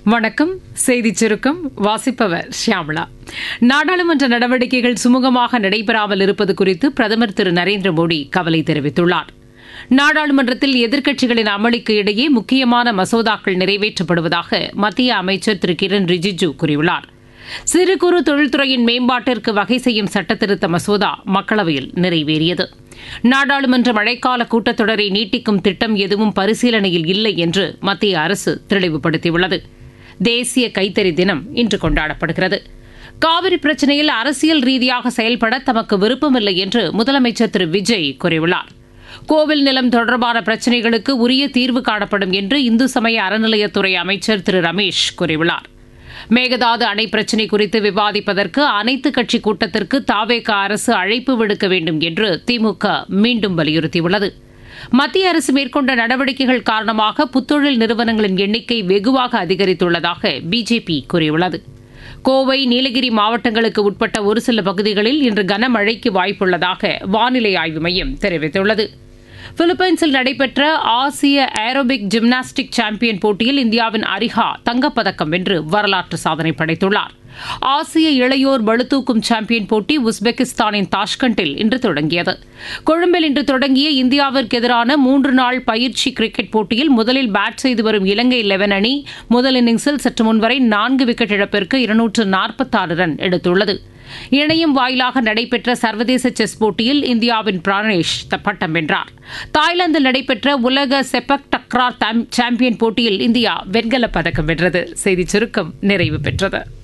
வணக்கம் செய்தி சுருக்கம் வாசிப்பவர் ஷியாமளா நாடாளுமன்ற நடவடிக்கைகள் சுமூகமாக நடைபெறாமல் இருப்பது குறித்து பிரதமர் திரு நரேந்திர மோடி கவலை தெரிவித்துள்ளார் நாடாளுமன்றத்தில் எதிர்க்கட்சிகளின் அமளிக்கு இடையே முக்கியமான மசோதாக்கள் நிறைவேற்றப்படுவதாக மத்திய அமைச்சர் திரு கிரண் ரிஜிஜு கூறியுள்ளார் சிறு குறு தொழில்துறையின் மேம்பாட்டிற்கு வகை செய்யும் சட்டத்திருத்த மசோதா மக்களவையில் நிறைவேறியது நாடாளுமன்ற மழைக்கால கூட்டத்தொடரை நீட்டிக்கும் திட்டம் எதுவும் பரிசீலனையில் இல்லை என்று மத்திய அரசு தெளிவுபடுத்தியுள்ளது தேசிய கைத்தறி தினம் இன்று கொண்டாடப்படுகிறது காவிரி பிரச்சினையில் அரசியல் ரீதியாக செயல்பட தமக்கு விருப்பமில்லை என்று முதலமைச்சர் திரு விஜய் கூறியுள்ளார் கோவில் நிலம் தொடர்பான பிரச்சினைகளுக்கு உரிய தீர்வு காணப்படும் என்று இந்து சமய அறநிலையத்துறை அமைச்சர் திரு ரமேஷ் கூறியுள்ளார் மேகதாது அணை பிரச்சினை குறித்து விவாதிப்பதற்கு அனைத்து கட்சி கூட்டத்திற்கு தாவேக அரசு அழைப்பு விடுக்க வேண்டும் என்று திமுக மீண்டும் வலியுறுத்தியுள்ளது மத்திய அரசு மேற்கொண்ட நடவடிக்கைகள் காரணமாக புத்தொழில் நிறுவனங்களின் எண்ணிக்கை வெகுவாக அதிகரித்துள்ளதாக பிஜேபி கூறியுள்ளது கோவை நீலகிரி மாவட்டங்களுக்கு உட்பட்ட ஒரு சில பகுதிகளில் இன்று கனமழைக்கு வாய்ப்புள்ளதாக வானிலை ஆய்வு மையம் தெரிவித்துள்ளது பிலிப்பைன்ஸில் நடைபெற்ற ஆசிய ஏரோபிக் ஜிம்னாஸ்டிக் சாம்பியன் போட்டியில் இந்தியாவின் அரிஹா தங்கப்பதக்கம் வென்று வரலாற்று சாதனை படைத்துள்ளார் ஆசிய இளையோர் பளுதூக்கும் சாம்பியன் போட்டி உஸ்பெகிஸ்தானின் தாஷ்கண்டில் இன்று தொடங்கியது கொழும்பில் இன்று தொடங்கிய இந்தியாவிற்கு எதிரான மூன்று நாள் பயிற்சி கிரிக்கெட் போட்டியில் முதலில் பேட் செய்து வரும் இலங்கை லெவன் அணி முதல் இன்னிங்ஸில் சற்று முன்வரை நான்கு விக்கெட் இழப்பிற்கு இருநூற்று நாற்பத்தாறு ரன் எடுத்துள்ளது இணையம் வாயிலாக நடைபெற்ற சர்வதேச செஸ் போட்டியில் இந்தியாவின் பிரானேஷ் பட்டம் வென்றார் தாய்லாந்தில் நடைபெற்ற உலக செப்பக் டக்ரா சாம்பியன் போட்டியில் இந்தியா வெண்கலப் பதக்கம் வென்றது செய்திச் சுருக்கம் நிறைவு பெற்றது